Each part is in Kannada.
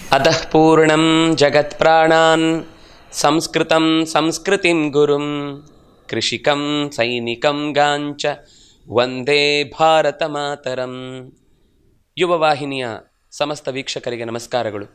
अतः पूर्णं जगत्प्राणान् संस्कृतं संस्कृतिं गुरुं कृषिकं सैनिकं ಗಾಂಚ ವಂದೇ ಭಾರತ ಮಾತರಂ ಯುವವಾಹಿನಿಯ ಸಮಸ್ತ ವೀಕ್ಷಕರಿಗೆ ನಮಸ್ಕಾರಗಳು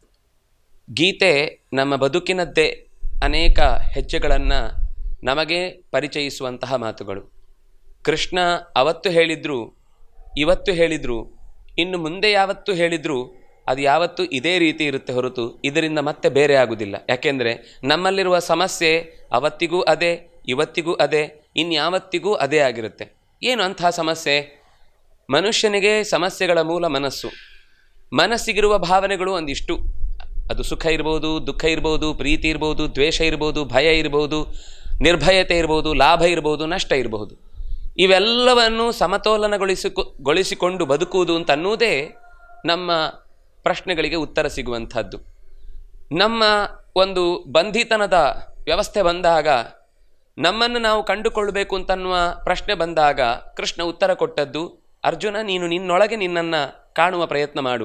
ಗೀತೆ ನಮ್ಮ ಬದುಕಿನದ್ದೇ ಅನೇಕ ಹೆಜ್ಜೆಗಳನ್ನು ನಮಗೆ ಪರಿಚಯಿಸುವಂತಹ ಮಾತುಗಳು ಕೃಷ್ಣ ಅವತ್ತು ಹೇಳಿದ್ರು ಇವತ್ತು ಹೇಳಿದ್ರು ಇನ್ನು ಮುಂದೆ ಯಾವತ್ತು ಹೇಳಿದ್ರು ಅದು ಯಾವತ್ತೂ ಇದೇ ರೀತಿ ಇರುತ್ತೆ ಹೊರತು ಇದರಿಂದ ಮತ್ತೆ ಬೇರೆ ಆಗುವುದಿಲ್ಲ ಯಾಕೆಂದರೆ ನಮ್ಮಲ್ಲಿರುವ ಸಮಸ್ಯೆ ಅವತ್ತಿಗೂ ಅದೇ ಇವತ್ತಿಗೂ ಅದೇ ಇನ್ಯಾವತ್ತಿಗೂ ಅದೇ ಆಗಿರುತ್ತೆ ಏನು ಅಂತಹ ಸಮಸ್ಯೆ ಮನುಷ್ಯನಿಗೆ ಸಮಸ್ಯೆಗಳ ಮೂಲ ಮನಸ್ಸು ಮನಸ್ಸಿಗಿರುವ ಭಾವನೆಗಳು ಒಂದಿಷ್ಟು ಅದು ಸುಖ ಇರ್ಬೋದು ದುಃಖ ಇರ್ಬೋದು ಪ್ರೀತಿ ಇರ್ಬೋದು ದ್ವೇಷ ಇರ್ಬೋದು ಭಯ ಇರ್ಬೋದು ನಿರ್ಭಯತೆ ಇರ್ಬೋದು ಲಾಭ ಇರ್ಬೋದು ನಷ್ಟ ಇರಬಹುದು ಇವೆಲ್ಲವನ್ನು ಸಮತೋಲನಗೊಳಿಸಿಕೊ ಗೊಳಿಸಿಕೊಂಡು ಬದುಕುವುದು ಅಂತ ಅನ್ನುವುದೇ ನಮ್ಮ ಪ್ರಶ್ನೆಗಳಿಗೆ ಉತ್ತರ ಸಿಗುವಂಥದ್ದು ನಮ್ಮ ಒಂದು ಬಂಧಿತನದ ವ್ಯವಸ್ಥೆ ಬಂದಾಗ ನಮ್ಮನ್ನು ನಾವು ಕಂಡುಕೊಳ್ಳಬೇಕು ಅಂತನ್ನುವ ಪ್ರಶ್ನೆ ಬಂದಾಗ ಕೃಷ್ಣ ಉತ್ತರ ಕೊಟ್ಟದ್ದು ಅರ್ಜುನ ನೀನು ನಿನ್ನೊಳಗೆ ನಿನ್ನನ್ನು ಕಾಣುವ ಪ್ರಯತ್ನ ಮಾಡು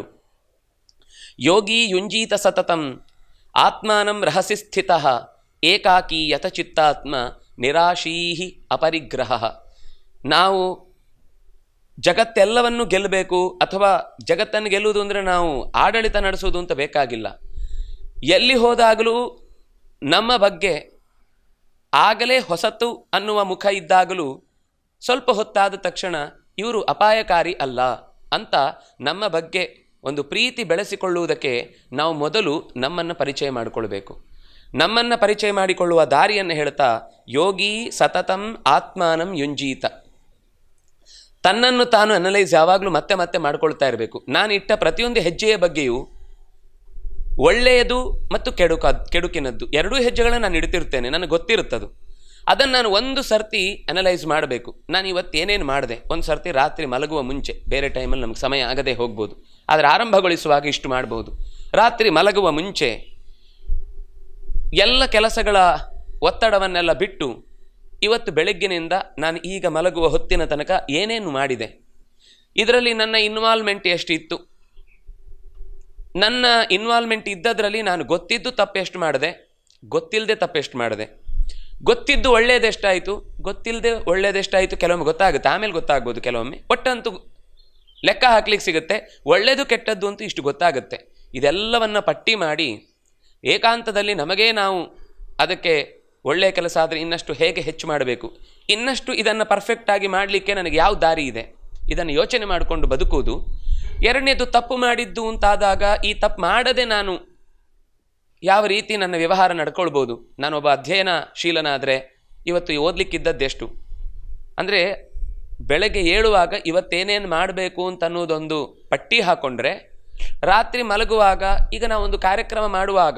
ಯೋಗಿ ಯುಂಜೀತ ಸತತಂ ಆತ್ಮಾನಂ ರಹಸಿ ಸ್ಥಿತ ಏಕಾಕಿ ಯಥಚಿತ್ತಾತ್ಮ ನಿರಾಶೀಹಿ ಅಪರಿಗ್ರಹ ನಾವು ಜಗತ್ತೆಲ್ಲವನ್ನು ಗೆಲ್ಲಬೇಕು ಅಥವಾ ಜಗತ್ತನ್ನು ಗೆಲ್ಲುವುದು ಅಂದರೆ ನಾವು ಆಡಳಿತ ನಡೆಸುವುದು ಅಂತ ಬೇಕಾಗಿಲ್ಲ ಎಲ್ಲಿ ಹೋದಾಗಲೂ ನಮ್ಮ ಬಗ್ಗೆ ಆಗಲೇ ಹೊಸತು ಅನ್ನುವ ಮುಖ ಇದ್ದಾಗಲೂ ಸ್ವಲ್ಪ ಹೊತ್ತಾದ ತಕ್ಷಣ ಇವರು ಅಪಾಯಕಾರಿ ಅಲ್ಲ ಅಂತ ನಮ್ಮ ಬಗ್ಗೆ ಒಂದು ಪ್ರೀತಿ ಬೆಳೆಸಿಕೊಳ್ಳುವುದಕ್ಕೆ ನಾವು ಮೊದಲು ನಮ್ಮನ್ನು ಪರಿಚಯ ಮಾಡಿಕೊಳ್ಬೇಕು ನಮ್ಮನ್ನು ಪರಿಚಯ ಮಾಡಿಕೊಳ್ಳುವ ದಾರಿಯನ್ನು ಹೇಳ್ತಾ ಯೋಗಿ ಸತತಂ ಆತ್ಮಾನಂ ಯುಂಜೀತ ತನ್ನನ್ನು ತಾನು ಅನಲೈಸ್ ಯಾವಾಗಲೂ ಮತ್ತೆ ಮತ್ತೆ ಮಾಡ್ಕೊಳ್ತಾ ಇರಬೇಕು ನಾನು ಇಟ್ಟ ಪ್ರತಿಯೊಂದು ಹೆಜ್ಜೆಯ ಬಗ್ಗೆಯೂ ಒಳ್ಳೆಯದು ಮತ್ತು ಕೆಡುಕ ಕೆಡುಕಿನದ್ದು ಎರಡೂ ಹೆಜ್ಜೆಗಳನ್ನು ನಾನು ಇಡ್ತಿರ್ತೇನೆ ನನಗೆ ಗೊತ್ತಿರುತ್ತದು ಅದನ್ನು ನಾನು ಒಂದು ಸರ್ತಿ ಅನಲೈಸ್ ಮಾಡಬೇಕು ನಾನು ಇವತ್ತು ಏನೇನು ಮಾಡಿದೆ ಒಂದು ಸರ್ತಿ ರಾತ್ರಿ ಮಲಗುವ ಮುಂಚೆ ಬೇರೆ ಟೈಮಲ್ಲಿ ನಮಗೆ ಸಮಯ ಆಗದೆ ಹೋಗ್ಬೋದು ಆದರೆ ಆರಂಭಗೊಳಿಸುವಾಗ ಇಷ್ಟು ಮಾಡ್ಬೋದು ರಾತ್ರಿ ಮಲಗುವ ಮುಂಚೆ ಎಲ್ಲ ಕೆಲಸಗಳ ಒತ್ತಡವನ್ನೆಲ್ಲ ಬಿಟ್ಟು ಇವತ್ತು ಬೆಳಗ್ಗಿನಿಂದ ನಾನು ಈಗ ಮಲಗುವ ಹೊತ್ತಿನ ತನಕ ಏನೇನು ಮಾಡಿದೆ ಇದರಲ್ಲಿ ನನ್ನ ಇನ್ವಾಲ್ವ್ಮೆಂಟ್ ಎಷ್ಟಿತ್ತು ನನ್ನ ಇನ್ವಾಲ್ವ್ಮೆಂಟ್ ಇದ್ದದ್ರಲ್ಲಿ ನಾನು ಗೊತ್ತಿದ್ದು ತಪ್ಪೆಷ್ಟು ಮಾಡಿದೆ ಗೊತ್ತಿಲ್ಲದೆ ತಪ್ಪೆಷ್ಟು ಮಾಡಿದೆ ಗೊತ್ತಿದ್ದು ಒಳ್ಳೇದೆಷ್ಟಾಯಿತು ಗೊತ್ತಿಲ್ಲದೆ ಒಳ್ಳೇದೆಷ್ಟಾಯಿತು ಕೆಲವೊಮ್ಮೆ ಗೊತ್ತಾಗುತ್ತೆ ಆಮೇಲೆ ಗೊತ್ತಾಗ್ಬೋದು ಕೆಲವೊಮ್ಮೆ ಒಟ್ಟಂತೂ ಲೆಕ್ಕ ಹಾಕ್ಲಿಕ್ಕೆ ಸಿಗುತ್ತೆ ಒಳ್ಳೆಯದು ಕೆಟ್ಟದ್ದು ಅಂತೂ ಇಷ್ಟು ಗೊತ್ತಾಗುತ್ತೆ ಇದೆಲ್ಲವನ್ನು ಪಟ್ಟಿ ಮಾಡಿ ಏಕಾಂತದಲ್ಲಿ ನಮಗೇ ನಾವು ಅದಕ್ಕೆ ಒಳ್ಳೆಯ ಕೆಲಸ ಆದರೆ ಇನ್ನಷ್ಟು ಹೇಗೆ ಹೆಚ್ಚು ಮಾಡಬೇಕು ಇನ್ನಷ್ಟು ಇದನ್ನು ಪರ್ಫೆಕ್ಟಾಗಿ ಮಾಡಲಿಕ್ಕೆ ನನಗೆ ಯಾವ ದಾರಿ ಇದೆ ಇದನ್ನು ಯೋಚನೆ ಮಾಡಿಕೊಂಡು ಬದುಕುವುದು ಎರಡನೇದು ತಪ್ಪು ಮಾಡಿದ್ದು ಅಂತಾದಾಗ ಈ ತಪ್ಪು ಮಾಡದೆ ನಾನು ಯಾವ ರೀತಿ ನನ್ನ ವ್ಯವಹಾರ ನಡ್ಕೊಳ್ಬೋದು ನಾನೊಬ್ಬ ಅಧ್ಯಯನಶೀಲನಾದರೆ ಇವತ್ತು ಓದಲಿಕ್ಕಿದ್ದದ್ದೆಷ್ಟು ಅಂದರೆ ಬೆಳಗ್ಗೆ ಏಳುವಾಗ ಇವತ್ತೇನೇನು ಮಾಡಬೇಕು ಅಂತ ಅನ್ನೋದೊಂದು ಪಟ್ಟಿ ಹಾಕ್ಕೊಂಡ್ರೆ ರಾತ್ರಿ ಮಲಗುವಾಗ ಈಗ ನಾವೊಂದು ಕಾರ್ಯಕ್ರಮ ಮಾಡುವಾಗ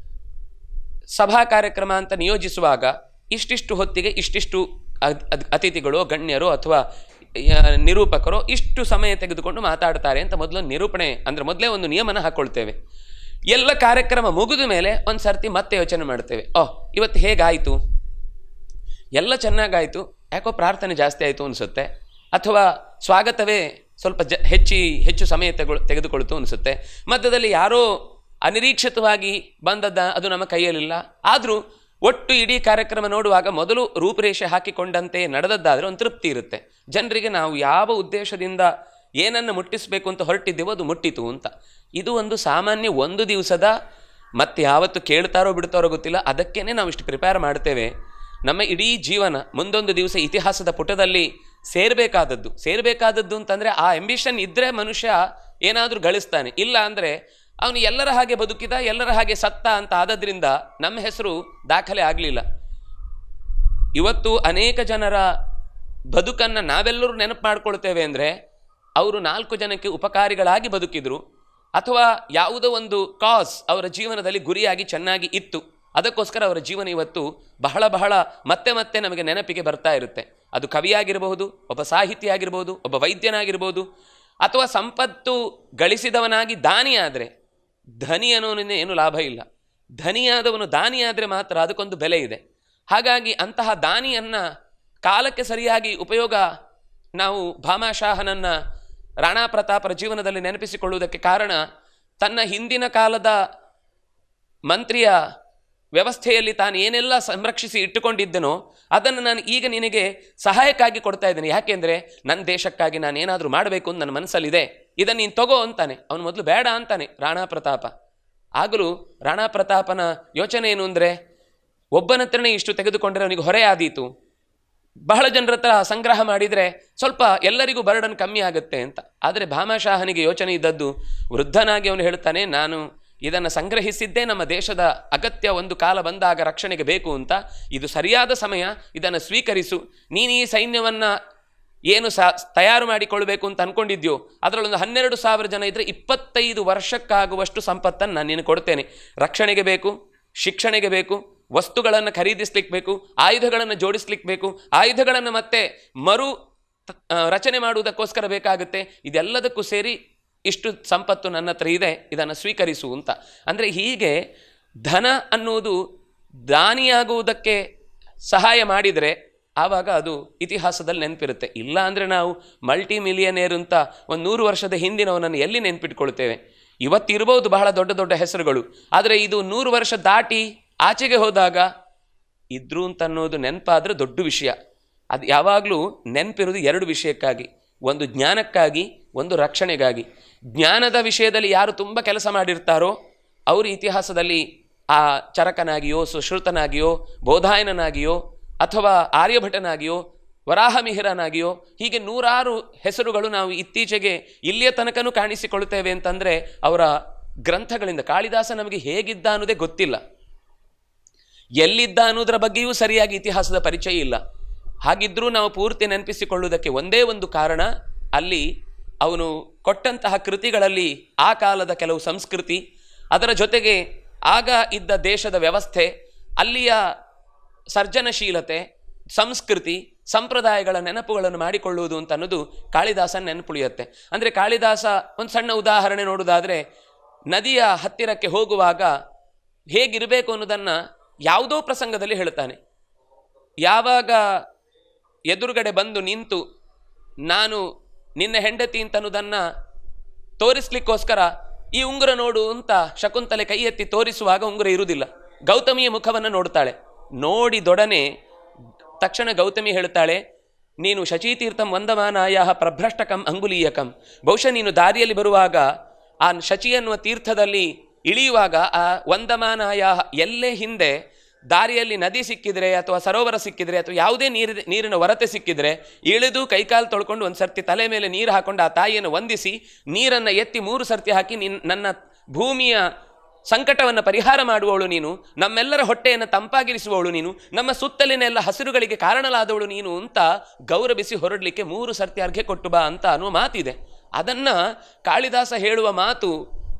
ಸಭಾ ಕಾರ್ಯಕ್ರಮ ಅಂತ ನಿಯೋಜಿಸುವಾಗ ಇಷ್ಟಿಷ್ಟು ಹೊತ್ತಿಗೆ ಇಷ್ಟಿಷ್ಟು ಅದ್- ಅದ್- ಅತಿಥಿಗಳು ಗಣ್ಯರು ಅಥವಾ ಆ, ನಿರೂಪಕರು ಇಷ್ಟು ಸಮಯ ತೆಗೆದುಕೊಂಡು ಮಾತಾಡ್ತಾರೆ ಅಂತ ಮೊದಲು ನಿರೂಪಣೆ ಅಂದರೆ ಮೊದಲೇ ಒಂದು ನಿಯಮನ ಹಾಕ್ಕೊಳ್ತೇವೆ ಎಲ್ಲ ಕಾರ್ಯಕ್ರಮ ಮುಗಿದ ಮೇಲೆ ಒಂದು ಸರ್ತಿ ಮತ್ತೆ ಯೋಚನೆ ಮಾಡ್ತೇವೆ ಓಹ್ ಇವತ್ತು ಹೇಗಾಯಿತು ಎಲ್ಲ ಚೆನ್ನಾಗಾಯಿತು ಯಾಕೋ ಪ್ರಾರ್ಥನೆ ಜಾಸ್ತಿ ಆಯಿತು ಅನಿಸುತ್ತೆ ಅಥವಾ ಸ್ವಾಗತವೇ ಸ್ವಲ್ಪ ಜ ಹೆಚ್ಚಿ ಹೆಚ್ಚು ಸಮಯ ತೆಗೊಳ್ ತೆಗೆದುಕೊಳ್ತು ಅನಿಸುತ್ತೆ ಮಧ್ಯದಲ್ಲಿ ಯಾರೋ ಅನಿರೀಕ್ಷಿತವಾಗಿ ಬಂದದ್ದ ಅದು ನಮ್ಮ ಕೈಯಲ್ಲಿಲ್ಲ ಆದರೂ ಒಟ್ಟು ಇಡೀ ಕಾರ್ಯಕ್ರಮ ನೋಡುವಾಗ ಮೊದಲು ರೂಪುರೇಷೆ ಹಾಕಿಕೊಂಡಂತೆ ನಡೆದದ್ದಾದರೆ ಒಂದು ತೃಪ್ತಿ ಇರುತ್ತೆ ಜನರಿಗೆ ನಾವು ಯಾವ ಉದ್ದೇಶದಿಂದ ಏನನ್ನು ಮುಟ್ಟಿಸಬೇಕು ಅಂತ ಹೊರಟಿದ್ದೀವೋ ಅದು ಮುಟ್ಟಿತು ಅಂತ ಇದು ಒಂದು ಸಾಮಾನ್ಯ ಒಂದು ದಿವಸದ ಮತ್ತೆ ಯಾವತ್ತು ಕೇಳ್ತಾರೋ ಬಿಡ್ತಾರೋ ಗೊತ್ತಿಲ್ಲ ಅದಕ್ಕೇ ನಾವು ಇಷ್ಟು ಪ್ರಿಪೇರ್ ಮಾಡ್ತೇವೆ ನಮ್ಮ ಇಡೀ ಜೀವನ ಮುಂದೊಂದು ದಿವಸ ಇತಿಹಾಸದ ಪುಟದಲ್ಲಿ ಸೇರಬೇಕಾದದ್ದು ಸೇರಬೇಕಾದದ್ದು ಅಂತಂದರೆ ಆ ಅಂಬಿಷನ್ ಇದ್ದರೆ ಮನುಷ್ಯ ಏನಾದರೂ ಗಳಿಸ್ತಾನೆ ಇಲ್ಲ ಅಂದರೆ ಅವನು ಎಲ್ಲರ ಹಾಗೆ ಬದುಕಿದ ಎಲ್ಲರ ಹಾಗೆ ಸತ್ತ ಅಂತ ಆದದ್ರಿಂದ ನಮ್ಮ ಹೆಸರು ದಾಖಲೆ ಆಗಲಿಲ್ಲ ಇವತ್ತು ಅನೇಕ ಜನರ ಬದುಕನ್ನು ನಾವೆಲ್ಲರೂ ನೆನಪು ಮಾಡ್ಕೊಳ್ತೇವೆ ಅಂದರೆ ಅವರು ನಾಲ್ಕು ಜನಕ್ಕೆ ಉಪಕಾರಿಗಳಾಗಿ ಬದುಕಿದ್ರು ಅಥವಾ ಯಾವುದೋ ಒಂದು ಕಾಸ್ ಅವರ ಜೀವನದಲ್ಲಿ ಗುರಿಯಾಗಿ ಚೆನ್ನಾಗಿ ಇತ್ತು ಅದಕ್ಕೋಸ್ಕರ ಅವರ ಜೀವನ ಇವತ್ತು ಬಹಳ ಬಹಳ ಮತ್ತೆ ಮತ್ತೆ ನಮಗೆ ನೆನಪಿಗೆ ಬರ್ತಾ ಇರುತ್ತೆ ಅದು ಕವಿಯಾಗಿರಬಹುದು ಒಬ್ಬ ಸಾಹಿತಿ ಆಗಿರ್ಬೋದು ಒಬ್ಬ ವೈದ್ಯನಾಗಿರ್ಬೋದು ಅಥವಾ ಸಂಪತ್ತು ಗಳಿಸಿದವನಾಗಿ ದಾನಿಯಾದರೆ ಧನಿ ಅನ್ನೋನಿಂದ ಏನು ಲಾಭ ಇಲ್ಲ ಧನಿಯಾದವನು ದಾನಿಯಾದರೆ ಮಾತ್ರ ಅದಕ್ಕೊಂದು ಬೆಲೆ ಇದೆ ಹಾಗಾಗಿ ಅಂತಹ ದಾನಿಯನ್ನು ಕಾಲಕ್ಕೆ ಸರಿಯಾಗಿ ಉಪಯೋಗ ನಾವು ಭಾಮಾಶಾಹನನ್ನು ರಾಣಾ ಪ್ರತಾಪರ ಜೀವನದಲ್ಲಿ ನೆನಪಿಸಿಕೊಳ್ಳುವುದಕ್ಕೆ ಕಾರಣ ತನ್ನ ಹಿಂದಿನ ಕಾಲದ ಮಂತ್ರಿಯ ವ್ಯವಸ್ಥೆಯಲ್ಲಿ ತಾನು ಏನೆಲ್ಲ ಸಂರಕ್ಷಿಸಿ ಇಟ್ಟುಕೊಂಡಿದ್ದನೋ ಅದನ್ನು ನಾನು ಈಗ ನಿನಗೆ ಸಹಾಯಕ್ಕಾಗಿ ಕೊಡ್ತಾ ಇದ್ದೇನೆ ಯಾಕೆಂದರೆ ನನ್ನ ದೇಶಕ್ಕಾಗಿ ನಾನು ಏನಾದರೂ ಮಾಡಬೇಕು ಅಂತ ನನ್ನ ಮನಸ್ಸಲ್ಲಿದೆ ಇದನ್ನು ನೀನು ತಗೋ ಅಂತಾನೆ ಅವನು ಮೊದಲು ಬೇಡ ಅಂತಾನೆ ರಾಣಾ ಪ್ರತಾಪ ಆಗಲೂ ರಾಣಾ ಪ್ರತಾಪನ ಯೋಚನೆ ಏನು ಅಂದರೆ ಒಬ್ಬನತ್ರನೇ ಇಷ್ಟು ತೆಗೆದುಕೊಂಡ್ರೆ ಅವನಿಗೆ ಹೊರೆ ಆದೀತು ಬಹಳ ಜನರ ಹತ್ರ ಸಂಗ್ರಹ ಮಾಡಿದರೆ ಸ್ವಲ್ಪ ಎಲ್ಲರಿಗೂ ಬರ್ಡನ್ ಕಮ್ಮಿ ಆಗುತ್ತೆ ಅಂತ ಆದರೆ ಭಾಮಾಶಾಹನಿಗೆ ಯೋಚನೆ ಇದ್ದದ್ದು ವೃದ್ಧನಾಗಿ ಅವನು ಹೇಳ್ತಾನೆ ನಾನು ಇದನ್ನು ಸಂಗ್ರಹಿಸಿದ್ದೇ ನಮ್ಮ ದೇಶದ ಅಗತ್ಯ ಒಂದು ಕಾಲ ಬಂದಾಗ ರಕ್ಷಣೆಗೆ ಬೇಕು ಅಂತ ಇದು ಸರಿಯಾದ ಸಮಯ ಇದನ್ನು ಸ್ವೀಕರಿಸು ನೀನು ಈ ಸೈನ್ಯವನ್ನು ಏನು ಸಾ ತಯಾರು ಮಾಡಿಕೊಳ್ಬೇಕು ಅಂತ ಅನ್ಕೊಂಡಿದ್ಯೋ ಅದರಲ್ಲೊಂದು ಹನ್ನೆರಡು ಸಾವಿರ ಜನ ಇದ್ದರೆ ಇಪ್ಪತ್ತೈದು ವರ್ಷಕ್ಕಾಗುವಷ್ಟು ಸಂಪತ್ತನ್ನು ನಾನು ನಿನಗೆ ಕೊಡ್ತೇನೆ ರಕ್ಷಣೆಗೆ ಬೇಕು ಶಿಕ್ಷಣೆಗೆ ಬೇಕು ವಸ್ತುಗಳನ್ನು ಖರೀದಿಸ್ಲಿಕ್ಕೆ ಬೇಕು ಆಯುಧಗಳನ್ನು ಜೋಡಿಸ್ಲಿಕ್ಕೆ ಬೇಕು ಆಯುಧಗಳನ್ನು ಮತ್ತೆ ಮರು ತ- ಆ, ರಚನೆ ಮಾಡುವುದಕ್ಕೋಸ್ಕರ ಬೇಕಾಗುತ್ತೆ ಇದೆಲ್ಲದಕ್ಕೂ ಸೇರಿ ಇಷ್ಟು ಸಂಪತ್ತು ನನ್ನ ಹತ್ರ ಇದೆ ಇದನ್ನು ಸ್ವೀಕರಿಸು ಅಂತ ಅಂದರೆ ಹೀಗೆ ಧನ ಅನ್ನುವುದು ದಾನಿಯಾಗುವುದಕ್ಕೆ ಸಹಾಯ ಮಾಡಿದರೆ ಆವಾಗ ಅದು ಇತಿಹಾಸದಲ್ಲಿ ನೆನಪಿರುತ್ತೆ ಇಲ್ಲ ಅಂದರೆ ನಾವು ಮಲ್ಟಿ ಮಿಲಿಯನೇರ್ ಅಂತ ಒಂದು ನೂರು ವರ್ಷದ ಹಿಂದಿನವನನ್ನು ಎಲ್ಲಿ ನೆನ್ಪಿಟ್ಕೊಳ್ತೇವೆ ಇವತ್ತಿರ್ಬೋದು ಬಹಳ ದೊಡ್ಡ ದೊಡ್ಡ ಹೆಸರುಗಳು ಆದರೆ ಇದು ನೂರು ವರ್ಷ ದಾಟಿ ಆಚೆಗೆ ಹೋದಾಗ ಇದ್ರು ಅಂತ ಅನ್ನೋದು ನೆನಪಾದರೆ ದೊಡ್ಡ ವಿಷಯ ಅದು ಯಾವಾಗಲೂ ನೆನಪಿರೋದು ಎರಡು ವಿಷಯಕ್ಕಾಗಿ ಒಂದು ಜ್ಞಾನಕ್ಕಾಗಿ ಒಂದು ರಕ್ಷಣೆಗಾಗಿ ಜ್ಞಾನದ ವಿಷಯದಲ್ಲಿ ಯಾರು ತುಂಬ ಕೆಲಸ ಮಾಡಿರ್ತಾರೋ ಅವರು ಇತಿಹಾಸದಲ್ಲಿ ಆ ಚರಕನಾಗಿಯೋ ಸುಶ್ರುತನಾಗಿಯೋ ಬೋಧಾಯನನಾಗಿಯೋ ಅಥವಾ ಆರ್ಯಭಟನಾಗಿಯೋ ವರಾಹಮಿಹಿರನಾಗಿಯೋ ಹೀಗೆ ನೂರಾರು ಹೆಸರುಗಳು ನಾವು ಇತ್ತೀಚೆಗೆ ಇಲ್ಲಿಯ ತನಕನೂ ಕಾಣಿಸಿಕೊಳ್ತೇವೆ ಅಂತಂದರೆ ಅವರ ಗ್ರಂಥಗಳಿಂದ ಕಾಳಿದಾಸ ನಮಗೆ ಹೇಗಿದ್ದ ಅನ್ನೋದೇ ಗೊತ್ತಿಲ್ಲ ಎಲ್ಲಿದ್ದ ಅನ್ನೋದರ ಬಗ್ಗೆಯೂ ಸರಿಯಾಗಿ ಇತಿಹಾಸದ ಪರಿಚಯ ಇಲ್ಲ ಹಾಗಿದ್ರೂ ನಾವು ಪೂರ್ತಿ ನೆನಪಿಸಿಕೊಳ್ಳುವುದಕ್ಕೆ ಒಂದೇ ಒಂದು ಕಾರಣ ಅಲ್ಲಿ ಅವನು ಕೊಟ್ಟಂತಹ ಕೃತಿಗಳಲ್ಲಿ ಆ ಕಾಲದ ಕೆಲವು ಸಂಸ್ಕೃತಿ ಅದರ ಜೊತೆಗೆ ಆಗ ಇದ್ದ ದೇಶದ ವ್ಯವಸ್ಥೆ ಅಲ್ಲಿಯ ಸರ್ಜನಶೀಲತೆ ಸಂಸ್ಕೃತಿ ಸಂಪ್ರದಾಯಗಳ ನೆನಪುಗಳನ್ನು ಮಾಡಿಕೊಳ್ಳುವುದು ಅಂತ ಅನ್ನೋದು ಕಾಳಿದಾಸನ ನೆನಪುಳಿಯುತ್ತೆ ಅಂದರೆ ಕಾಳಿದಾಸ ಒಂದು ಸಣ್ಣ ಉದಾಹರಣೆ ನೋಡುವುದಾದರೆ ನದಿಯ ಹತ್ತಿರಕ್ಕೆ ಹೋಗುವಾಗ ಹೇಗಿರಬೇಕು ಅನ್ನೋದನ್ನು ಯಾವುದೋ ಪ್ರಸಂಗದಲ್ಲಿ ಹೇಳ್ತಾನೆ ಯಾವಾಗ ಎದುರುಗಡೆ ಬಂದು ನಿಂತು ನಾನು ನಿನ್ನ ಹೆಂಡತಿ ಅಂತ ಅನ್ನೋದನ್ನು ತೋರಿಸ್ಲಿಕ್ಕೋಸ್ಕರ ಈ ಉಂಗುರ ನೋಡು ಅಂತ ಶಕುಂತಲೆ ಕೈ ಎತ್ತಿ ತೋರಿಸುವಾಗ ಉಂಗುರ ಇರುವುದಿಲ್ಲ ಗೌತಮಿಯ ಮುಖವನ್ನು ನೋಡ್ತಾಳೆ ನೋಡಿದೊಡನೆ ತಕ್ಷಣ ಗೌತಮಿ ಹೇಳ್ತಾಳೆ ನೀನು ಶಚೀತೀರ್ಥಂ ವಂದಮಾನಾಯ ಪ್ರಭ್ರಷ್ಟಕಂ ಅಂಗುಲೀಯಕಂ ಬಹುಶಃ ನೀನು ದಾರಿಯಲ್ಲಿ ಬರುವಾಗ ಆ ಶಚಿ ಅನ್ನುವ ತೀರ್ಥದಲ್ಲಿ ಇಳಿಯುವಾಗ ಆ ವಂದಮಾನಾಯ ಎಲ್ಲೇ ಹಿಂದೆ ದಾರಿಯಲ್ಲಿ ನದಿ ಸಿಕ್ಕಿದ್ರೆ ಅಥವಾ ಸರೋವರ ಸಿಕ್ಕಿದ್ರೆ ಅಥವಾ ಯಾವುದೇ ನೀರು ನೀರಿನ ಹೊರತೆ ಸಿಕ್ಕಿದ್ರೆ ಇಳಿದು ಕೈಕಾಲು ತೊಳ್ಕೊಂಡು ಒಂದು ಸರ್ತಿ ತಲೆ ಮೇಲೆ ನೀರು ಹಾಕೊಂಡು ಆ ತಾಯಿಯನ್ನು ವಂದಿಸಿ ನೀರನ್ನು ಎತ್ತಿ ಮೂರು ಸರ್ತಿ ಹಾಕಿ ನಿನ್ ನನ್ನ ಭೂಮಿಯ ಸಂಕಟವನ್ನು ಪರಿಹಾರ ಮಾಡುವವಳು ನೀನು ನಮ್ಮೆಲ್ಲರ ಹೊಟ್ಟೆಯನ್ನು ತಂಪಾಗಿರಿಸುವವಳು ನೀನು ನಮ್ಮ ಸುತ್ತಲಿನ ಎಲ್ಲ ಹಸಿರುಗಳಿಗೆ ಕಾರಣಲಾದವಳು ನೀನು ಅಂತ ಗೌರವಿಸಿ ಹೊರಡಲಿಕ್ಕೆ ಮೂರು ಸರ್ತಿ ಅರ್ಘ್ಯ ಕೊಟ್ಟು ಬಾ ಅಂತ ಅನ್ನುವ ಮಾತಿದೆ ಅದನ್ನು ಕಾಳಿದಾಸ ಹೇಳುವ ಮಾತು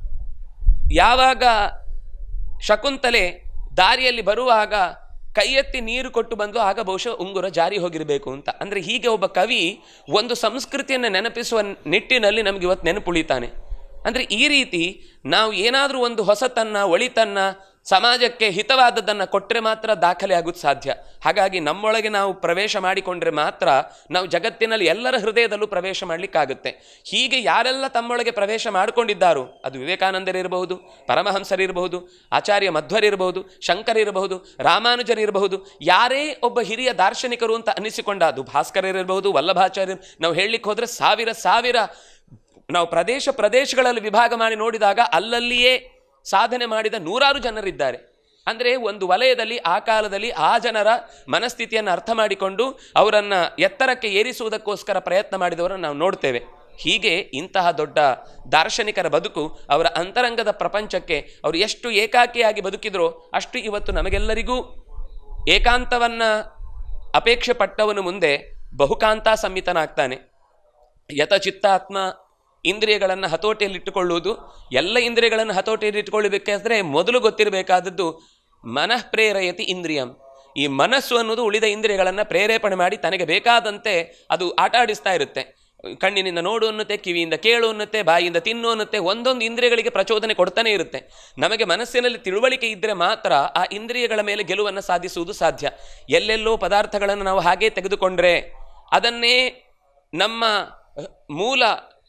ಯಾವಾಗ ಶಕುಂತಲೆ ದಾರಿಯಲ್ಲಿ ಬರುವಾಗ ಕೈ ಎತ್ತಿ ನೀರು ಕೊಟ್ಟು ಬಂದು ಆಗ ಬಹುಶಃ ಉಂಗುರ ಜಾರಿ ಹೋಗಿರಬೇಕು ಅಂತ ಅಂದರೆ ಹೀಗೆ ಒಬ್ಬ ಕವಿ ಒಂದು ಸಂಸ್ಕೃತಿಯನ್ನು ನೆನಪಿಸುವ ನಿಟ್ಟಿನಲ್ಲಿ ನಮಗೆ ಇವತ್ತು ನೆನಪುಳಿತಾನೆ ಅಂದರೆ ಈ ರೀತಿ ನಾವು ಏನಾದರೂ ಒಂದು ಹೊಸತನ್ನ ಒಳಿತನ್ನ ಸಮಾಜಕ್ಕೆ ಹಿತವಾದದ್ದನ್ನು ಕೊಟ್ಟರೆ ಮಾತ್ರ ದಾಖಲೆ ಆಗೋದು ಸಾಧ್ಯ ಹಾಗಾಗಿ ನಮ್ಮೊಳಗೆ ನಾವು ಪ್ರವೇಶ ಮಾಡಿಕೊಂಡ್ರೆ ಮಾತ್ರ ನಾವು ಜಗತ್ತಿನಲ್ಲಿ ಎಲ್ಲರ ಹೃದಯದಲ್ಲೂ ಪ್ರವೇಶ ಮಾಡಲಿಕ್ಕಾಗುತ್ತೆ ಹೀಗೆ ಯಾರೆಲ್ಲ ತಮ್ಮೊಳಗೆ ಪ್ರವೇಶ ಮಾಡಿಕೊಂಡಿದ್ದಾರೋ ಅದು ವಿವೇಕಾನಂದರಿರಬಹುದು ಪರಮಹಂಸರಿರಬಹುದು ಆಚಾರ್ಯ ಮಧ್ವರಿರಬಹುದು ಶಂಕರಿರಬಹುದು ರಾಮಾನುಜರಿರಬಹುದು ಯಾರೇ ಒಬ್ಬ ಹಿರಿಯ ದಾರ್ಶನಿಕರು ಅಂತ ಅನ್ನಿಸಿಕೊಂಡ ಅದು ಭಾಸ್ಕರರಿರಬಹುದು ವಲ್ಲಭಾಚಾರ್ಯ ನಾವು ಹೇಳಲಿಕ್ಕೆ ಹೋದರೆ ಸಾವಿರ ಸಾವಿರ ನಾವು ಪ್ರದೇಶ ಪ್ರದೇಶಗಳಲ್ಲಿ ವಿಭಾಗ ಮಾಡಿ ನೋಡಿದಾಗ ಅಲ್ಲಲ್ಲಿಯೇ ಸಾಧನೆ ಮಾಡಿದ ನೂರಾರು ಜನರಿದ್ದಾರೆ ಅಂದರೆ ಒಂದು ವಲಯದಲ್ಲಿ ಆ ಕಾಲದಲ್ಲಿ ಆ ಜನರ ಮನಸ್ಥಿತಿಯನ್ನು ಅರ್ಥ ಮಾಡಿಕೊಂಡು ಅವರನ್ನು ಎತ್ತರಕ್ಕೆ ಏರಿಸುವುದಕ್ಕೋಸ್ಕರ ಪ್ರಯತ್ನ ಮಾಡಿದವರನ್ನು ನಾವು ನೋಡ್ತೇವೆ ಹೀಗೆ ಇಂತಹ ದೊಡ್ಡ ದಾರ್ಶನಿಕರ ಬದುಕು ಅವರ ಅಂತರಂಗದ ಪ್ರಪಂಚಕ್ಕೆ ಅವರು ಎಷ್ಟು ಏಕಾಕಿಯಾಗಿ ಬದುಕಿದ್ರೋ ಅಷ್ಟು ಇವತ್ತು ನಮಗೆಲ್ಲರಿಗೂ ಏಕಾಂತವನ್ನು ಅಪೇಕ್ಷೆ ಪಟ್ಟವನು ಮುಂದೆ ಬಹುಕಾಂತ ಸಂಮಿತನಾಗ್ತಾನೆ ಯತ ಚಿತ್ತಾತ್ಮ ಇಂದ್ರಿಯಗಳನ್ನು ಹತೋಟಿಯಲ್ಲಿಟ್ಟುಕೊಳ್ಳುವುದು ಎಲ್ಲ ಇಂದ್ರಿಯಗಳನ್ನು ಹತೋಟಿಯಲ್ಲಿ ಇಟ್ಟುಕೊಳ್ಳಬೇಕಾದ್ರೆ ಮೊದಲು ಗೊತ್ತಿರಬೇಕಾದದ್ದು ಮನಃ ಪ್ರೇರಯತಿ ಇಂದ್ರಿಯಂ ಈ ಮನಸ್ಸು ಅನ್ನೋದು ಉಳಿದ ಇಂದ್ರಿಯಗಳನ್ನು ಪ್ರೇರೇಪಣೆ ಮಾಡಿ ತನಗೆ ಬೇಕಾದಂತೆ ಅದು ಆಟ ಆಡಿಸ್ತಾ ಇರುತ್ತೆ ಕಣ್ಣಿನಿಂದ ನೋಡು ಅನ್ನುತ್ತೆ ಕಿವಿಯಿಂದ ಕೇಳು ಅನ್ನುತ್ತೆ ಬಾಯಿಯಿಂದ ತಿನ್ನು ಅನ್ನುತ್ತೆ ಒಂದೊಂದು ಇಂದ್ರಿಯಗಳಿಗೆ ಪ್ರಚೋದನೆ ಕೊಡ್ತಾನೆ ಇರುತ್ತೆ ನಮಗೆ ಮನಸ್ಸಿನಲ್ಲಿ ತಿಳುವಳಿಕೆ ಇದ್ದರೆ ಮಾತ್ರ ಆ ಇಂದ್ರಿಯಗಳ ಮೇಲೆ ಗೆಲುವನ್ನು ಸಾಧಿಸುವುದು ಸಾಧ್ಯ ಎಲ್ಲೆಲ್ಲೋ ಪದಾರ್ಥಗಳನ್ನು ನಾವು ಹಾಗೇ ತೆಗೆದುಕೊಂಡ್ರೆ ಅದನ್ನೇ ನಮ್ಮ ಮೂಲ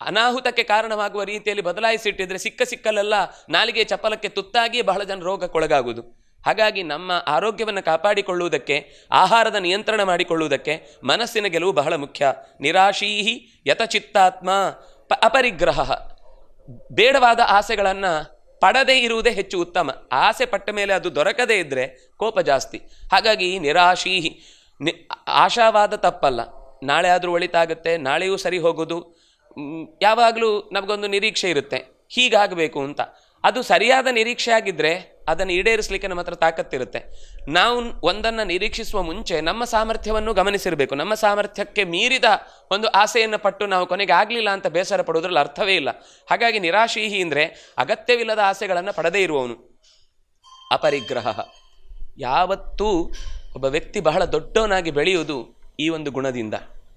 ಅನಾಹುತಕ್ಕೆ ಕಾರಣವಾಗುವ ರೀತಿಯಲ್ಲಿ ಬದಲಾಯಿಸಿಟ್ಟಿದ್ರೆ ಸಿಕ್ಕ ಸಿಕ್ಕಲೆಲ್ಲ ನಾಲಿಗೆ ಚಪಲಕ್ಕೆ ತುತ್ತಾಗಿ ಬಹಳ ಜನ ರೋಗಕ್ಕೊಳಗಾಗುವುದು ಹಾಗಾಗಿ ನಮ್ಮ ಆರೋಗ್ಯವನ್ನು ಕಾಪಾಡಿಕೊಳ್ಳುವುದಕ್ಕೆ ಆಹಾರದ ನಿಯಂತ್ರಣ ಮಾಡಿಕೊಳ್ಳುವುದಕ್ಕೆ ಮನಸ್ಸಿನ ಗೆಲುವು ಬಹಳ ಮುಖ್ಯ ನಿರಾಶೀಹಿ ಯತಚಿತ್ತಾತ್ಮ ಪ ಅಪರಿಗ್ರಹ ಬೇಡವಾದ ಆಸೆಗಳನ್ನು ಪಡದೇ ಇರುವುದೇ ಹೆಚ್ಚು ಉತ್ತಮ ಆಸೆ ಪಟ್ಟ ಮೇಲೆ ಅದು ದೊರಕದೇ ಇದ್ದರೆ ಕೋಪ ಜಾಸ್ತಿ ಹಾಗಾಗಿ ನಿರಾಶೀಹಿ ನಿ ಆಶಾವಾದ ತಪ್ಪಲ್ಲ ನಾಳೆ ಆದರೂ ಒಳಿತಾಗುತ್ತೆ ನಾಳೆಯೂ ಸರಿ ಹೋಗೋದು ಮ್, ಯಾವಾಗಲೂ ನಮಗೊಂದು ನಿರೀಕ್ಷೆ ಇರುತ್ತೆ ಹೀಗಾಗಬೇಕು ಅಂತ ಅದು ಸರಿಯಾದ ನಿರೀಕ್ಷೆ ಆಗಿದ್ದರೆ ಅದನ್ನು ಈಡೇರಿಸಲಿಕ್ಕೆ ನಮ್ಮ ಹತ್ರ ತಾಕತ್ತಿರುತ್ತೆ ನಾವು ಒಂದನ್ನು ನಿರೀಕ್ಷಿಸುವ ಮುಂಚೆ ನಮ್ಮ ಸಾಮರ್ಥ್ಯವನ್ನು ಗಮನಿಸಿರಬೇಕು ನಮ್ಮ ಸಾಮರ್ಥ್ಯಕ್ಕೆ ಮೀರಿದ ಒಂದು ಆಸೆಯನ್ನು ಪಟ್ಟು ನಾವು ಕೊನೆಗೆ ಆಗಲಿಲ್ಲ ಅಂತ ಬೇಸರ ಪಡೋದ್ರಲ್ಲಿ ಅರ್ಥವೇ ಇಲ್ಲ ಹಾಗಾಗಿ ನಿರಾಶೀಹಿ ಅಂದರೆ ಅಗತ್ಯವಿಲ್ಲದ ಆಸೆಗಳನ್ನು ಪಡದೇ ಇರುವವನು ಅಪರಿಗ್ರಹ ಯಾವತ್ತೂ ಒಬ್ಬ ವ್ಯಕ್ತಿ ಬಹಳ ದೊಡ್ಡವನಾಗಿ ಬೆಳೆಯುವುದು ಈ ಒಂದು ಗುಣದಿಂದ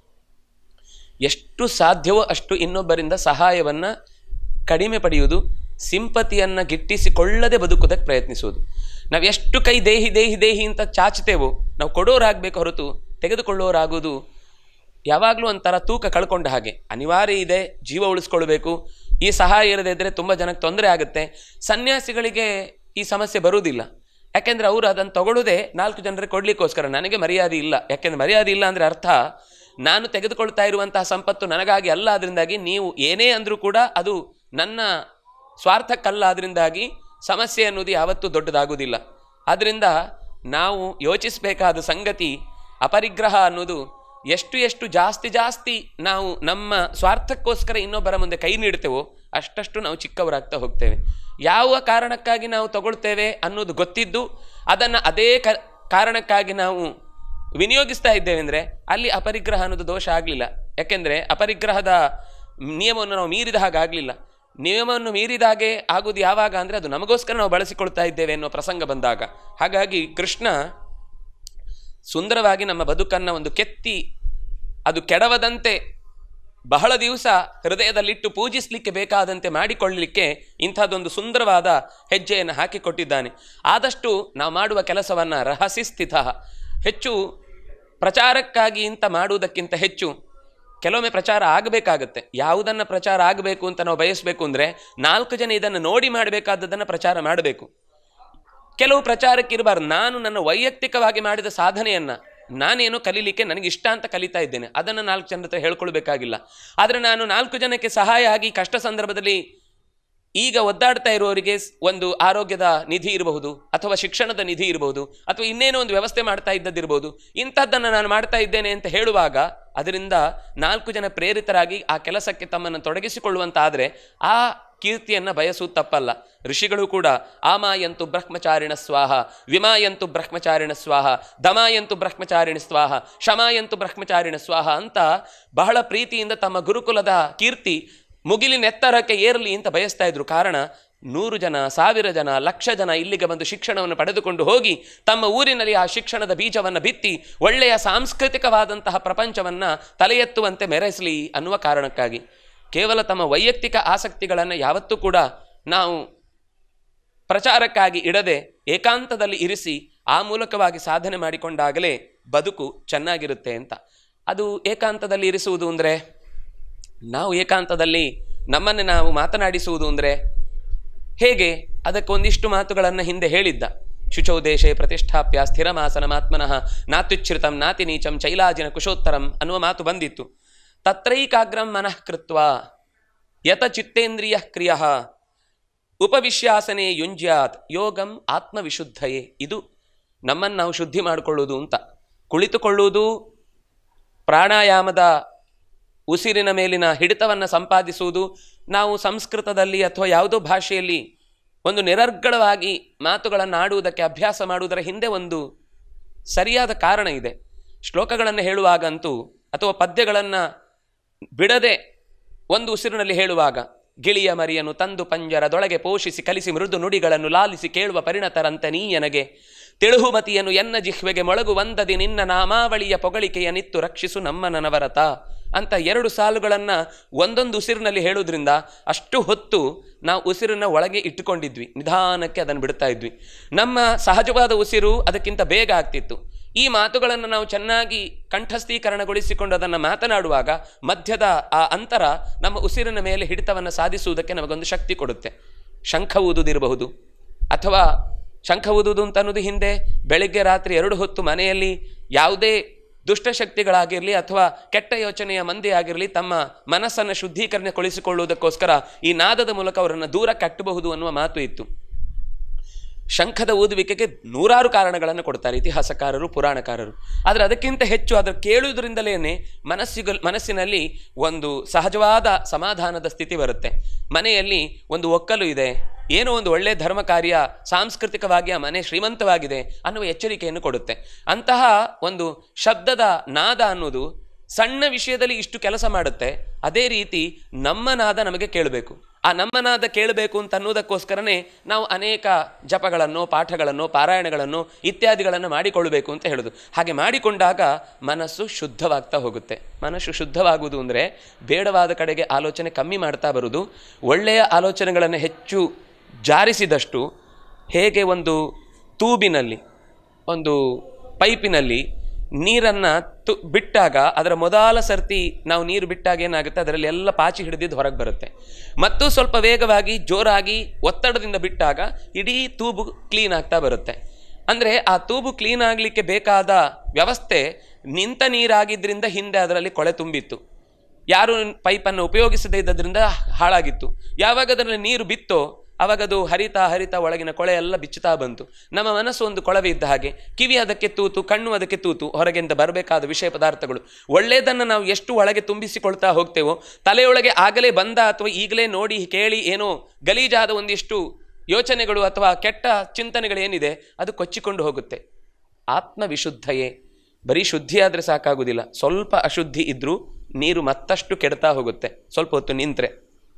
ಎಷ್ಟು ಸಾಧ್ಯವೋ ಅಷ್ಟು ಇನ್ನೊಬ್ಬರಿಂದ ಸಹಾಯವನ್ನು ಕಡಿಮೆ ಪಡೆಯುವುದು ಸಿಂಪತಿಯನ್ನು ಗಿಟ್ಟಿಸಿಕೊಳ್ಳದೆ ಬದುಕುವುದಕ್ಕೆ ಪ್ರಯತ್ನಿಸುವುದು ನಾವು ಎಷ್ಟು ಕೈ ದೇಹಿ ದೇಹಿ ದೇಹಿ ಅಂತ ಚಾಚುತ್ತೇವೋ ನಾವು ಕೊಡೋರಾಗಬೇಕು ಹೊರತು ತೆಗೆದುಕೊಳ್ಳೋರಾಗುವುದು ಯಾವಾಗಲೂ ಒಂಥರ ತೂಕ ಕಳ್ಕೊಂಡ ಹಾಗೆ ಅನಿವಾರ್ಯ ಇದೆ ಜೀವ ಉಳಿಸ್ಕೊಳ್ಬೇಕು ಈ ಸಹಾಯ ಇರದೇ ಇದ್ದರೆ ತುಂಬ ಜನಕ್ಕೆ ತೊಂದರೆ ಆಗುತ್ತೆ ಸನ್ಯಾಸಿಗಳಿಗೆ ಈ ಸಮಸ್ಯೆ ಬರುವುದಿಲ್ಲ ಯಾಕೆಂದರೆ ಅವರು ಅದನ್ನು ತಗೊಳ್ಳೋದೇ ನಾಲ್ಕು ಜನರಿಗೆ ಕೊಡಲಿಕ್ಕೋಸ್ಕರ ನನಗೆ ಮರ್ಯಾದೆ ಇಲ್ಲ ಯಾಕೆಂದರೆ ಮರ್ಯಾದೆ ಇಲ್ಲ ಅಂದರೆ ಅರ್ಥ ನಾನು ತೆಗೆದುಕೊಳ್ತಾ ಇರುವಂತಹ ಸಂಪತ್ತು ನನಗಾಗಿ ಅಲ್ಲ ಅದರಿಂದಾಗಿ ನೀವು ಏನೇ ಅಂದರೂ ಕೂಡ ಅದು ನನ್ನ ಸ್ವಾರ್ಥಕ್ಕಲ್ಲ ಅದರಿಂದಾಗಿ ಸಮಸ್ಯೆ ಅನ್ನೋದು ಯಾವತ್ತೂ ದೊಡ್ಡದಾಗುವುದಿಲ್ಲ ಆದ್ದರಿಂದ ನಾವು ಯೋಚಿಸಬೇಕಾದ ಸಂಗತಿ ಅಪರಿಗ್ರಹ ಅನ್ನೋದು ಎಷ್ಟು ಎಷ್ಟು ಜಾಸ್ತಿ ಜಾಸ್ತಿ ನಾವು ನಮ್ಮ ಸ್ವಾರ್ಥಕ್ಕೋಸ್ಕರ ಇನ್ನೊಬ್ಬರ ಮುಂದೆ ಕೈ ನೀಡ್ತೇವೋ ಅಷ್ಟಷ್ಟು ನಾವು ಚಿಕ್ಕವರಾಗ್ತಾ ಹೋಗ್ತೇವೆ ಯಾವ ಕಾರಣಕ್ಕಾಗಿ ನಾವು ತಗೊಳ್ತೇವೆ ಅನ್ನೋದು ಗೊತ್ತಿದ್ದು ಅದನ್ನು ಅದೇ ಕ ಕಾರಣಕ್ಕಾಗಿ ನಾವು ವಿನಿಯೋಗಿಸ್ತಾ ಇದ್ದೇವೆ ಅಂದರೆ ಅಲ್ಲಿ ಅಪರಿಗ್ರಹ ಅನ್ನೋದು ದೋಷ ಆಗಲಿಲ್ಲ ಯಾಕೆಂದರೆ ಅಪರಿಗ್ರಹದ ನಿಯಮವನ್ನು ನಾವು ಮೀರಿದ ಹಾಗೆ ಆಗಲಿಲ್ಲ ನಿಯಮವನ್ನು ಮೀರಿದಾಗೆ ಆಗೋದು ಯಾವಾಗ ಅಂದರೆ ಅದು ನಮಗೋಸ್ಕರ ನಾವು ಬಳಸಿಕೊಳ್ತಾ ಇದ್ದೇವೆ ಅನ್ನೋ ಪ್ರಸಂಗ ಬಂದಾಗ ಹಾಗಾಗಿ ಕೃಷ್ಣ ಸುಂದರವಾಗಿ ನಮ್ಮ ಬದುಕನ್ನು ಒಂದು ಕೆತ್ತಿ ಅದು ಕೆಡವದಂತೆ ಬಹಳ ದಿವಸ ಹೃದಯದಲ್ಲಿಟ್ಟು ಪೂಜಿಸಲಿಕ್ಕೆ ಬೇಕಾದಂತೆ ಮಾಡಿಕೊಳ್ಳಲಿಕ್ಕೆ ಇಂಥದ್ದೊಂದು ಸುಂದರವಾದ ಹೆಜ್ಜೆಯನ್ನು ಹಾಕಿಕೊಟ್ಟಿದ್ದಾನೆ ಆದಷ್ಟು ನಾವು ಮಾಡುವ ಕೆಲಸವನ್ನು ರಹಸ್ಯಸ್ಥಿತ ಹೆಚ್ಚು ಪ್ರಚಾರಕ್ಕಾಗಿ ಇಂತ ಮಾಡುವುದಕ್ಕಿಂತ ಹೆಚ್ಚು ಕೆಲವೊಮ್ಮೆ ಪ್ರಚಾರ ಆಗಬೇಕಾಗತ್ತೆ ಯಾವುದನ್ನು ಪ್ರಚಾರ ಆಗಬೇಕು ಅಂತ ನಾವು ಬಯಸಬೇಕು ಅಂದರೆ ನಾಲ್ಕು ಜನ ಇದನ್ನು ನೋಡಿ ಮಾಡಬೇಕಾದದ್ದನ್ನು ಪ್ರಚಾರ ಮಾಡಬೇಕು ಕೆಲವು ಪ್ರಚಾರಕ್ಕೆ ಇರಬಾರ್ದು ನಾನು ನನ್ನ ವೈಯಕ್ತಿಕವಾಗಿ ಮಾಡಿದ ಸಾಧನೆಯನ್ನು ನಾನೇನೋ ಕಲೀಲಿಕ್ಕೆ ನನಗೆ ಇಷ್ಟ ಅಂತ ಕಲಿತಾ ಇದ್ದೇನೆ ಅದನ್ನು ನಾಲ್ಕು ಜನರ ಹತ್ರ ಹೇಳ್ಕೊಳ್ಬೇಕಾಗಿಲ್ಲ ಆದರೆ ನಾನು ನಾಲ್ಕು ಜನಕ್ಕೆ ಸಹಾಯ ಆಗಿ ಕಷ್ಟ ಸಂದರ್ಭದಲ್ಲಿ ಈಗ ಒದ್ದಾಡ್ತಾ ಇರುವವರಿಗೆ ಸ್- ಒಂದು ಆರೋಗ್ಯದ ನಿಧಿ ಇರಬಹುದು ಅಥವಾ ಶಿಕ್ಷಣದ ನಿಧಿ ಇರಬಹುದು ಅಥವಾ ಇನ್ನೇನೋ ಒಂದು ವ್ಯವಸ್ಥೆ ಮಾಡ್ತಾ ಇದ್ದದ್ದಿರ್ಬೋದು ಇಂಥದ್ದನ್ನು ನಾನು ಮಾಡ್ತಾ ಇದ್ದೇನೆ ಅಂತ ಹೇಳುವಾಗ ಅದರಿಂದ ನಾಲ್ಕು ಜನ ಪ್ರೇರಿತರಾಗಿ ಆ ಕೆಲಸಕ್ಕೆ ತಮ್ಮನ್ನು ತೊಡಗಿಸಿಕೊಳ್ಳುವಂತಾದರೆ ಆ ಕೀರ್ತಿಯನ್ನು ಬಯಸುವುದು ತಪ್ಪಲ್ಲ ಋಷಿಗಳು ಕೂಡ ಆಮಾಯಂತು ಬ್ರಹ್ಮಚಾರಿಣ ಸ್ವಾಹ ವಿಮಾಯಂತು ಬ್ರಹ್ಮಚಾರಿಣ ಸ್ವಾಹ ದಮಾಯಂತು ಬ್ರಹ್ಮಚಾರಿಣ ಸ್ವಾಹ ಶಮಾಯಂತು ಬ್ರಹ್ಮಚಾರಿಣ ಸ್ವಾಹ ಅಂತ ಬಹಳ ಪ್ರೀತಿಯಿಂದ ತಮ್ಮ ಗುರುಕುಲದ ಕೀರ್ತಿ ಮುಗಿಲಿನೆತ್ತರಕ್ಕೆ ಏರಲಿ ಅಂತ ಬಯಸ್ತಾ ಇದ್ರು ಕಾರಣ ನೂರು ಜನ ಸಾವಿರ ಜನ ಲಕ್ಷ ಜನ ಇಲ್ಲಿಗೆ ಬಂದು ಶಿಕ್ಷಣವನ್ನು ಪಡೆದುಕೊಂಡು ಹೋಗಿ ತಮ್ಮ ಊರಿನಲ್ಲಿ ಆ ಶಿಕ್ಷಣದ ಬೀಜವನ್ನು ಬಿತ್ತಿ ಒಳ್ಳೆಯ ಸಾಂಸ್ಕೃತಿಕವಾದಂತಹ ಪ್ರಪಂಚವನ್ನು ತಲೆ ಎತ್ತುವಂತೆ ಮೆರೆಸಲಿ ಅನ್ನುವ ಕಾರಣಕ್ಕಾಗಿ ಕೇವಲ ತಮ್ಮ ವೈಯಕ್ತಿಕ ಆಸಕ್ತಿಗಳನ್ನು ಯಾವತ್ತೂ ಕೂಡ ನಾವು ಪ್ರಚಾರಕ್ಕಾಗಿ ಇಡದೆ ಏಕಾಂತದಲ್ಲಿ ಇರಿಸಿ ಆ ಮೂಲಕವಾಗಿ ಸಾಧನೆ ಮಾಡಿಕೊಂಡಾಗಲೇ ಬದುಕು ಚೆನ್ನಾಗಿರುತ್ತೆ ಅಂತ ಅದು ಏಕಾಂತದಲ್ಲಿ ಇರಿಸುವುದು ಅಂದರೆ ನಾವು ಏಕಾಂತದಲ್ಲಿ ನಮ್ಮನ್ನು ನಾವು ಮಾತನಾಡಿಸುವುದು ಅಂದರೆ ಹೇಗೆ ಅದಕ್ಕೆ ಒಂದಿಷ್ಟು ಮಾತುಗಳನ್ನು ಹಿಂದೆ ಹೇಳಿದ್ದ ಶುಚೌ ದೇಶೆ ಪ್ರತಿಷ್ಠಾಪ್ಯ ಸ್ಥಿರಮಾಸನಮಾತ್ಮನಃ ನಾತ್ಯುಚ್ಛ್ರಿತಂ ನಾತಿ ನೀಚಂ ಚೈಲಾಜಿನ ಕುಶೋತ್ತರಂ ಅನ್ನುವ ಮಾತು ಬಂದಿತ್ತು ತತ್ರೈಕಾಗ್ರಂ ಮನಃ ಕೃತ್ವ ಯತ ಚಿತ್ತೇಂದ್ರಿಯ ಕ್ರಿಯ ಉಪವಿಶ್ಯಾಸನೆ ಯುಂಜ್ಯಾತ್ ಯೋಗಂ ಆತ್ಮವಿಶುದ್ಧಯೇ ಇದು ನಮ್ಮನ್ನು ನಾವು ಶುದ್ಧಿ ಮಾಡಿಕೊಳ್ಳುವುದು ಅಂತ ಕುಳಿತುಕೊಳ್ಳುವುದು ಪ್ರಾಣಾಯಾಮದ ಉಸಿರಿನ ಮೇಲಿನ ಹಿಡಿತವನ್ನು ಸಂಪಾದಿಸುವುದು ನಾವು ಸಂಸ್ಕೃತದಲ್ಲಿ ಅಥವಾ ಯಾವುದೋ ಭಾಷೆಯಲ್ಲಿ ಒಂದು ನಿರರ್ಗಳವಾಗಿ ಮಾತುಗಳನ್ನು ಆಡುವುದಕ್ಕೆ ಅಭ್ಯಾಸ ಮಾಡುವುದರ ಹಿಂದೆ ಒಂದು ಸರಿಯಾದ ಕಾರಣ ಇದೆ ಶ್ಲೋಕಗಳನ್ನು ಹೇಳುವಾಗಂತೂ ಅಥವಾ ಪದ್ಯಗಳನ್ನು ಬಿಡದೆ ಒಂದು ಉಸಿರಿನಲ್ಲಿ ಹೇಳುವಾಗ ಗಿಳಿಯ ಮರಿಯನ್ನು ತಂದು ಪಂಜರದೊಳಗೆ ಪೋಷಿಸಿ ಕಲಿಸಿ ಮೃದು ನುಡಿಗಳನ್ನು ಲಾಲಿಸಿ ಕೇಳುವ ಪರಿಣತರಂತೆ ನೀಯನಗೆ ತಿಳುಹುಮತಿಯನ್ನು ಎನ್ನ ಜಿಹ್ವೆಗೆ ಮೊಳಗುವಂದದಿ ನಿನ್ನ ನಾಮಾವಳಿಯ ಪೊಗಳಿಕೆಯ ನಿತ್ತು ರಕ್ಷಿಸು ನಮ್ಮ ನನವರತ ಅಂತ ಎರಡು ಸಾಲುಗಳನ್ನು ಒಂದೊಂದು ಉಸಿರಿನಲ್ಲಿ ಹೇಳೋದ್ರಿಂದ ಅಷ್ಟು ಹೊತ್ತು ನಾವು ಉಸಿರನ್ನ ಒಳಗೆ ಇಟ್ಟುಕೊಂಡಿದ್ವಿ ನಿಧಾನಕ್ಕೆ ಅದನ್ನು ಬಿಡ್ತಾ ಇದ್ವಿ ನಮ್ಮ ಸಹಜವಾದ ಉಸಿರು ಅದಕ್ಕಿಂತ ಬೇಗ ಆಗ್ತಿತ್ತು ಈ ಮಾತುಗಳನ್ನು ನಾವು ಚೆನ್ನಾಗಿ ಕಂಠಸ್ಥೀಕರಣಗೊಳಿಸಿಕೊಂಡು ಅದನ್ನು ಮಾತನಾಡುವಾಗ ಮಧ್ಯದ ಆ ಅಂತರ ನಮ್ಮ ಉಸಿರಿನ ಮೇಲೆ ಹಿಡಿತವನ್ನು ಸಾಧಿಸುವುದಕ್ಕೆ ನಮಗೊಂದು ಶಕ್ತಿ ಕೊಡುತ್ತೆ ಶಂಖ ಊದುವುದಿರಬಹುದು ಅಥವಾ ಶಂಖ ಊದುವುದು ಅಂತ ಅನ್ನೋದು ಹಿಂದೆ ಬೆಳಗ್ಗೆ ರಾತ್ರಿ ಎರಡು ಹೊತ್ತು ಮನೆಯಲ್ಲಿ ಯಾವುದೇ ದುಷ್ಟಶಕ್ತಿಗಳಾಗಿರಲಿ ಅಥವಾ ಕೆಟ್ಟ ಯೋಚನೆಯ ಮಂದಿ ಆಗಿರಲಿ ತಮ್ಮ ಮನಸ್ಸನ್ನು ಶುದ್ಧೀಕರಣಗೊಳಿಸಿಕೊಳ್ಳುವುದಕ್ಕೋಸ್ಕರ ಈ ನಾದದ ಮೂಲಕ ಅವರನ್ನು ದೂರ ಕಟ್ಟಬಹುದು ಅನ್ನುವ ಮಾತು ಇತ್ತು ಶಂಖದ ಊದುವಿಕೆಗೆ ನೂರಾರು ಕಾರಣಗಳನ್ನು ಕೊಡ್ತಾರೆ ಇತಿಹಾಸಕಾರರು ಪುರಾಣಕಾರರು ಆದರೆ ಅದಕ್ಕಿಂತ ಹೆಚ್ಚು ಅದರ ಕೇಳುವುದರಿಂದಲೇ ಮನಸ್ಸಿಗ ಮನಸ್ಸಿನಲ್ಲಿ ಒಂದು ಸಹಜವಾದ ಸಮಾಧಾನದ ಸ್ಥಿತಿ ಬರುತ್ತೆ ಮನೆಯಲ್ಲಿ ಒಂದು ಒಕ್ಕಲು ಇದೆ ಏನೋ ಒಂದು ಒಳ್ಳೆಯ ಧರ್ಮ ಕಾರ್ಯ ಸಾಂಸ್ಕೃತಿಕವಾಗಿ ಆ ಮನೆ ಶ್ರೀಮಂತವಾಗಿದೆ ಅನ್ನುವ ಎಚ್ಚರಿಕೆಯನ್ನು ಕೊಡುತ್ತೆ ಅಂತಹ ಒಂದು ಶಬ್ದದ ನಾದ ಅನ್ನೋದು ಸಣ್ಣ ವಿಷಯದಲ್ಲಿ ಇಷ್ಟು ಕೆಲಸ ಮಾಡುತ್ತೆ ಅದೇ ರೀತಿ ನಮ್ಮ ನಾದ ನಮಗೆ ಕೇಳಬೇಕು ಆ ನಮ್ಮ ನಾದ ಕೇಳಬೇಕು ಅಂತ ಅನ್ನೋದಕ್ಕೋಸ್ಕರನೇ ನಾವು ಅನೇಕ ಜಪಗಳನ್ನು ಪಾಠಗಳನ್ನು ಪಾರಾಯಣಗಳನ್ನು ಇತ್ಯಾದಿಗಳನ್ನು ಮಾಡಿಕೊಳ್ಳಬೇಕು ಅಂತ ಹೇಳೋದು ಹಾಗೆ ಮಾಡಿಕೊಂಡಾಗ ಮನಸ್ಸು ಶುದ್ಧವಾಗ್ತಾ ಹೋಗುತ್ತೆ ಮನಸ್ಸು ಶುದ್ಧವಾಗುವುದು ಅಂದರೆ ಬೇಡವಾದ ಕಡೆಗೆ ಆಲೋಚನೆ ಕಮ್ಮಿ ಮಾಡ್ತಾ ಬರುವುದು ಒಳ್ಳೆಯ ಆಲೋಚನೆಗಳನ್ನು ಹೆಚ್ಚು ಜಾರಿಸಿದಷ್ಟು ಹೇಗೆ ಒಂದು ತೂಬಿನಲ್ಲಿ ಒಂದು ಪೈಪಿನಲ್ಲಿ ನೀರನ್ನು ತು ಬಿಟ್ಟಾಗ ಅದರ ಮೊದಲ ಸರ್ತಿ ನಾವು ನೀರು ಬಿಟ್ಟಾಗ ಏನಾಗುತ್ತೆ ಅದರಲ್ಲಿ ಎಲ್ಲ ಪಾಚಿ ಹಿಡಿದಿದ್ದು ಹೊರಗೆ ಬರುತ್ತೆ ಮತ್ತು ಸ್ವಲ್ಪ ವೇಗವಾಗಿ ಜೋರಾಗಿ ಒತ್ತಡದಿಂದ ಬಿಟ್ಟಾಗ ಇಡೀ ತೂಬು ಕ್ಲೀನ್ ಆಗ್ತಾ ಬರುತ್ತೆ ಅಂದರೆ ಆ ತೂಬು ಕ್ಲೀನ್ ಆಗಲಿಕ್ಕೆ ಬೇಕಾದ ವ್ಯವಸ್ಥೆ ನಿಂತ ನೀರಾಗಿದ್ದರಿಂದ ಹಿಂದೆ ಅದರಲ್ಲಿ ಕೊಳೆ ತುಂಬಿತ್ತು ಯಾರು ಪೈಪನ್ನು ಉಪಯೋಗಿಸದೇ ಇದ್ದದ್ರಿಂದ ಹಾಳಾಗಿತ್ತು ಯಾವಾಗ ಅದರಲ್ಲಿ ನೀರು ಬಿತ್ತೋ ಅವಾಗ ಅದು ಹರಿತಾ ಹರಿತಾ ಒಳಗಿನ ಕೊಳೆ ಎಲ್ಲ ಬಿಚ್ಚುತ್ತಾ ಬಂತು ನಮ್ಮ ಮನಸ್ಸು ಒಂದು ಕೊಳವೆ ಇದ್ದ ಹಾಗೆ ಕಿವಿ ಅದಕ್ಕೆ ತೂತು ಕಣ್ಣು ಅದಕ್ಕೆ ತೂತು ಹೊರಗಿಂದ ಬರಬೇಕಾದ ವಿಷಯ ಪದಾರ್ಥಗಳು ಒಳ್ಳೆಯದನ್ನು ನಾವು ಎಷ್ಟು ಒಳಗೆ ತುಂಬಿಸಿಕೊಳ್ತಾ ಹೋಗ್ತೇವೋ ತಲೆಯೊಳಗೆ ಆಗಲೇ ಬಂದ ಅಥವಾ ಈಗಲೇ ನೋಡಿ ಕೇಳಿ ಏನೋ ಗಲೀಜಾದ ಒಂದಿಷ್ಟು ಯೋಚನೆಗಳು ಅಥವಾ ಕೆಟ್ಟ ಚಿಂತನೆಗಳೇನಿದೆ ಅದು ಕೊಚ್ಚಿಕೊಂಡು ಹೋಗುತ್ತೆ ಆತ್ಮ ವಿಶುದ್ಧಯೇ ಬರೀ ಶುದ್ಧಿ ಆದರೆ ಸಾಕಾಗುವುದಿಲ್ಲ ಸ್ವಲ್ಪ ಅಶುದ್ಧಿ ಇದ್ದರೂ ನೀರು ಮತ್ತಷ್ಟು ಕೆಡ್ತಾ ಹೋಗುತ್ತೆ ಸ್ವಲ್ಪ ಹೊತ್ತು ನಿಂತರೆ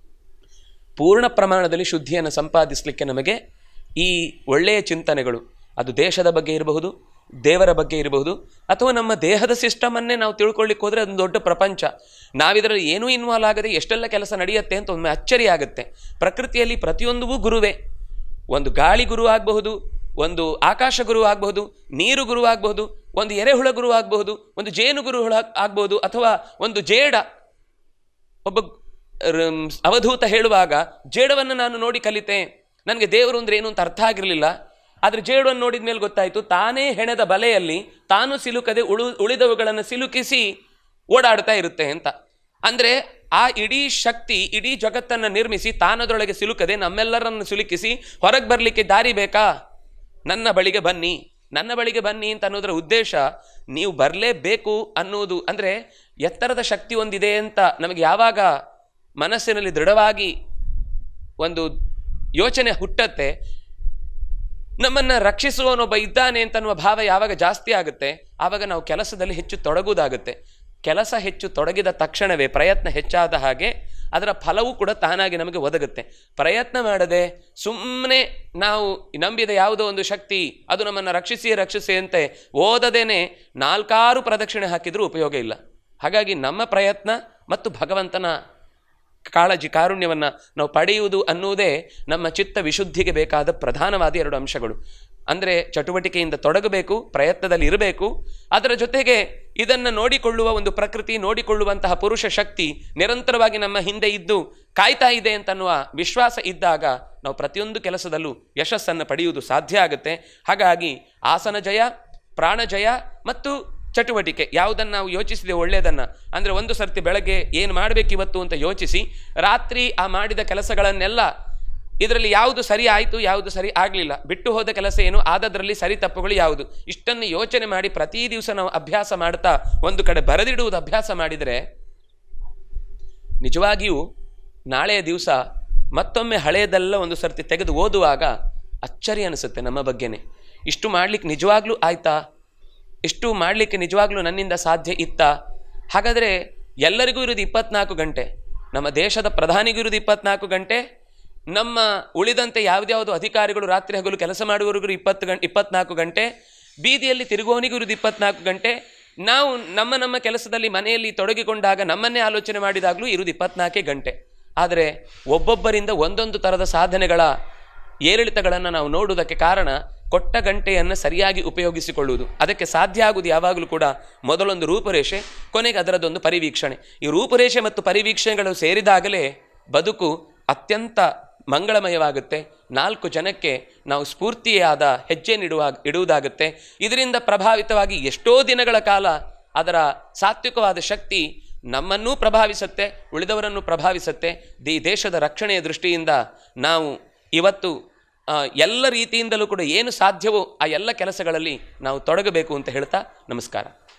ಪೂರ್ಣ ಪ್ರಮಾಣದಲ್ಲಿ ಶುದ್ಧಿಯನ್ನು ಸಂಪಾದಿಸಲಿಕ್ಕೆ ನಮಗೆ ಈ ಒಳ್ಳೆಯ ಚಿಂತನೆಗಳು ಅದು ದೇಶದ ಬಗ್ಗೆ ಇರಬಹುದು ದೇವರ ಬಗ್ಗೆ ಇರಬಹುದು ಅಥವಾ ನಮ್ಮ ದೇಹದ ಸಿಸ್ಟಮನ್ನೇ ನಾವು ತಿಳ್ಕೊಳ್ಳಿಕ್ಕೆ ಹೋದರೆ ಅದೊಂದು ದೊಡ್ಡ ಪ್ರಪಂಚ ನಾವಿದರಲ್ಲಿ ಏನೂ ಇನ್ವಾಲ್ವ್ ಆಗದೆ ಎಷ್ಟೆಲ್ಲ ಕೆಲಸ ನಡೆಯುತ್ತೆ ಅಂತ ಒಮ್ಮೆ ಅಚ್ಚರಿ ಆಗುತ್ತೆ ಪ್ರಕೃತಿಯಲ್ಲಿ ಪ್ರತಿಯೊಂದೂ ಗುರುವೇ ಒಂದು ಗಾಳಿ ಗುರು ಆಗಬಹುದು ಒಂದು ಆಕಾಶ ಗುರು ಆಗಬಹುದು ನೀರು ಗುರು ಆಗಬಹುದು ಒಂದು ಎರೆಹುಳ ಗುರು ಆಗಬಹುದು ಒಂದು ಜೇನು ಗುರು ಹುಳ ಆಗ್ಬೋದು ಅಥವಾ ಒಂದು ಜೇಡ ಒಬ್ಬ ರಮ್, ಅವಧೂತ ಹೇಳುವಾಗ ಜೇಡವನ್ನು ನಾನು ನೋಡಿ ಕಲಿತೆ ನನಗೆ ದೇವರು ಅಂದ್ರೆ ಏನು ಅಂತ ಅರ್ಥ ಆಗಿರಲಿಲ್ಲ ಆದರೆ ಜೇಡವನ್ನು ನೋಡಿದ ಮೇಲೆ ಗೊತ್ತಾಯಿತು ತಾನೇ ಹೆಣೆದ ಬಲೆಯಲ್ಲಿ ತಾನು ಸಿಲುಕದೆ ಉಳು ಉಳಿದವುಗಳನ್ನು ಸಿಲುಕಿಸಿ ಓಡಾಡ್ತಾ ಇರುತ್ತೆ ಅಂತ ಅಂದರೆ ಆ ಇಡೀ ಶಕ್ತಿ ಇಡೀ ಜಗತ್ತನ್ನು ನಿರ್ಮಿಸಿ ತಾನದರೊಳಗೆ ಸಿಲುಕದೆ ನಮ್ಮೆಲ್ಲರನ್ನು ಸಿಲುಕಿಸಿ ಹೊರಗೆ ಬರಲಿಕ್ಕೆ ದಾರಿ ಬೇಕಾ ನನ್ನ ಬಳಿಗೆ ಬನ್ನಿ ನನ್ನ ಬಳಿಗೆ ಬನ್ನಿ ಅಂತ ಅನ್ನೋದರ ಉದ್ದೇಶ ನೀವು ಬರಲೇಬೇಕು ಅನ್ನುವುದು ಅಂದರೆ ಎತ್ತರದ ಶಕ್ತಿ ಒಂದಿದೆ ಅಂತ ನಮಗೆ ಯಾವಾಗ ಮನಸ್ಸಿನಲ್ಲಿ ದೃಢವಾಗಿ ಒಂದು ಯೋಚನೆ ಹುಟ್ಟತ್ತೆ ನಮ್ಮನ್ನು ರಕ್ಷಿಸುವವನೊಬ್ಬ ಇದ್ದಾನೆ ಅಂತ ಅನ್ನುವ ಭಾವ ಯಾವಾಗ ಜಾಸ್ತಿ ಆಗುತ್ತೆ ಆವಾಗ ನಾವು ಕೆಲಸದಲ್ಲಿ ಹೆಚ್ಚು ತೊಡಗುವುದಾಗುತ್ತೆ ಕೆಲಸ ಹೆಚ್ಚು ತೊಡಗಿದ ತಕ್ಷಣವೇ ಪ್ರಯತ್ನ ಹೆಚ್ಚಾದ ಹಾಗೆ ಅದರ ಫಲವೂ ಕೂಡ ತಾನಾಗಿ ನಮಗೆ ಒದಗುತ್ತೆ ಪ್ರಯತ್ನ ಮಾಡದೆ ಸುಮ್ಮನೆ ನಾವು ನಂಬಿದ ಯಾವುದೋ ಒಂದು ಶಕ್ತಿ ಅದು ನಮ್ಮನ್ನು ರಕ್ಷಿಸಿ ರಕ್ಷಿಸಿ ಅಂತೆ ಓದದೇನೆ ನಾಲ್ಕಾರು ಪ್ರದಕ್ಷಿಣೆ ಹಾಕಿದರೂ ಉಪಯೋಗ ಇಲ್ಲ ಹಾಗಾಗಿ ನಮ್ಮ ಪ್ರಯತ್ನ ಮತ್ತು ಭಗವಂತನ ಕಾಳಜಿ ಕಾರುಣ್ಯವನ್ನು ನಾವು ಪಡೆಯುವುದು ಅನ್ನುವುದೇ ನಮ್ಮ ಚಿತ್ತ ವಿಶುದ್ಧಿಗೆ ಬೇಕಾದ ಪ್ರಧಾನವಾದ ಎರಡು ಅಂಶಗಳು ಅಂದರೆ ಚಟುವಟಿಕೆಯಿಂದ ತೊಡಗಬೇಕು ಪ್ರಯತ್ನದಲ್ಲಿ ಇರಬೇಕು ಅದರ ಜೊತೆಗೆ ಇದನ್ನು ನೋಡಿಕೊಳ್ಳುವ ಒಂದು ಪ್ರಕೃತಿ ನೋಡಿಕೊಳ್ಳುವಂತಹ ಪುರುಷ ಶಕ್ತಿ ನಿರಂತರವಾಗಿ ನಮ್ಮ ಹಿಂದೆ ಇದ್ದು ಕಾಯ್ತಾ ಇದೆ ಅಂತನ್ನುವ ವಿಶ್ವಾಸ ಇದ್ದಾಗ ನಾವು ಪ್ರತಿಯೊಂದು ಕೆಲಸದಲ್ಲೂ ಯಶಸ್ಸನ್ನು ಪಡೆಯುವುದು ಸಾಧ್ಯ ಆಗುತ್ತೆ ಹಾಗಾಗಿ ಆಸನ ಜಯ ಪ್ರಾಣ ಜಯ ಮತ್ತು ಚಟುವಟಿಕೆ ಯಾವುದನ್ನು ನಾವು ಯೋಚಿಸಿದೆ ಒಳ್ಳೆಯದನ್ನು ಅಂದರೆ ಒಂದು ಸರ್ತಿ ಬೆಳಗ್ಗೆ ಏನು ಮಾಡಬೇಕು ಇವತ್ತು ಅಂತ ಯೋಚಿಸಿ ರಾತ್ರಿ ಆ ಮಾಡಿದ ಕೆಲಸಗಳನ್ನೆಲ್ಲ ಇದರಲ್ಲಿ ಯಾವುದು ಸರಿ ಆಯಿತು ಯಾವುದು ಸರಿ ಆಗಲಿಲ್ಲ ಬಿಟ್ಟು ಹೋದ ಕೆಲಸ ಏನು ಆದದ್ರಲ್ಲಿ ಸರಿ ತಪ್ಪುಗಳು ಯಾವುದು ಇಷ್ಟನ್ನು ಯೋಚನೆ ಮಾಡಿ ಪ್ರತಿ ದಿವಸ ನಾವು ಅಭ್ಯಾಸ ಮಾಡ್ತಾ ಒಂದು ಕಡೆ ಬರೆದಿಡುವುದು ಅಭ್ಯಾಸ ಮಾಡಿದರೆ ನಿಜವಾಗಿಯೂ ನಾಳೆಯ ದಿವಸ ಮತ್ತೊಮ್ಮೆ ಹಳೆಯದೆಲ್ಲ ಒಂದು ಸರ್ತಿ ತೆಗೆದು ಓದುವಾಗ ಅಚ್ಚರಿ ಅನಿಸುತ್ತೆ ನಮ್ಮ ಬಗ್ಗೆನೇ ಇಷ್ಟು ಮಾಡಲಿಕ್ಕೆ ನಿಜವಾಗ್ಲೂ ಆಯ್ತಾ ಇಷ್ಟು ಮಾಡಲಿಕ್ಕೆ ನಿಜವಾಗ್ಲೂ ನನ್ನಿಂದ ಸಾಧ್ಯ ಇತ್ತಾ ಹಾಗಾದರೆ ಎಲ್ಲರಿಗೂ ಇರೋದು ಇಪ್ಪತ್ನಾಲ್ಕು ಗಂಟೆ ನಮ್ಮ ದೇಶದ ಪ್ರಧಾನಿಗೂ ಇರೋದು ಇಪ್ಪತ್ನಾಲ್ಕು ಗಂಟೆ ನಮ್ಮ ಉಳಿದಂತೆ ಯಾವುದ್ಯಾವುದು ಅಧಿಕಾರಿಗಳು ರಾತ್ರಿ ಹಗಲು ಕೆಲಸ ಮಾಡುವವರಿಗೂ ಇಪ್ಪತ್ತು ಗಂಟೆ ಇಪ್ಪತ್ನಾಲ್ಕು ಗಂಟೆ ಬೀದಿಯಲ್ಲಿ ತಿರುಗುವವನಿಗೂ ಇರೋದು ಇಪ್ಪತ್ನಾಲ್ಕು ಗಂಟೆ ನಾವು ನಮ್ಮ ನಮ್ಮ ಕೆಲಸದಲ್ಲಿ ಮನೆಯಲ್ಲಿ ತೊಡಗಿಕೊಂಡಾಗ ನಮ್ಮನ್ನೇ ಆಲೋಚನೆ ಮಾಡಿದಾಗಲೂ ಇರುವುದು ಇಪ್ಪತ್ನಾಲ್ಕೇ ಗಂಟೆ ಆದರೆ ಒಬ್ಬೊಬ್ಬರಿಂದ ಒಂದೊಂದು ಥರದ ಸಾಧನೆಗಳ ಏರಿಳಿತಗಳನ್ನು ನಾವು ನೋಡುವುದಕ್ಕೆ ಕಾರಣ ಕೊಟ್ಟ ಗಂಟೆಯನ್ನು ಸರಿಯಾಗಿ ಉಪಯೋಗಿಸಿಕೊಳ್ಳುವುದು ಅದಕ್ಕೆ ಸಾಧ್ಯ ಆಗುವುದು ಯಾವಾಗಲೂ ಕೂಡ ಮೊದಲೊಂದು ರೂಪುರೇಷೆ ಕೊನೆಗೆ ಅದರದೊಂದು ಪರಿವೀಕ್ಷಣೆ ಈ ರೂಪುರೇಷೆ ಮತ್ತು ಪರಿವೀಕ್ಷಣೆಗಳು ಸೇರಿದಾಗಲೇ ಬದುಕು ಅತ್ಯಂತ ಮಂಗಳಮಯವಾಗುತ್ತೆ ನಾಲ್ಕು ಜನಕ್ಕೆ ನಾವು ಸ್ಫೂರ್ತಿಯಾದ ಹೆಜ್ಜೆ ನೀಡುವ ಇಡುವುದಾಗುತ್ತೆ ಇದರಿಂದ ಪ್ರಭಾವಿತವಾಗಿ ಎಷ್ಟೋ ದಿನಗಳ ಕಾಲ ಅದರ ಸಾತ್ವಿಕವಾದ ಶಕ್ತಿ ನಮ್ಮನ್ನೂ ಪ್ರಭಾವಿಸುತ್ತೆ ಉಳಿದವರನ್ನು ಪ್ರಭಾವಿಸುತ್ತೆ ದಿ ದೇಶದ ರಕ್ಷಣೆಯ ದೃಷ್ಟಿಯಿಂದ ನಾವು ಇವತ್ತು ಆ, ಎಲ್ಲ ರೀತಿಯಿಂದಲೂ ಕೂಡ ಏನು ಸಾಧ್ಯವೋ ಆ ಎಲ್ಲ ಕೆಲಸಗಳಲ್ಲಿ ನಾವು ತೊಡಗಬೇಕು ಅಂತ ಹೇಳ್ತಾ ನಮಸ್ಕಾರ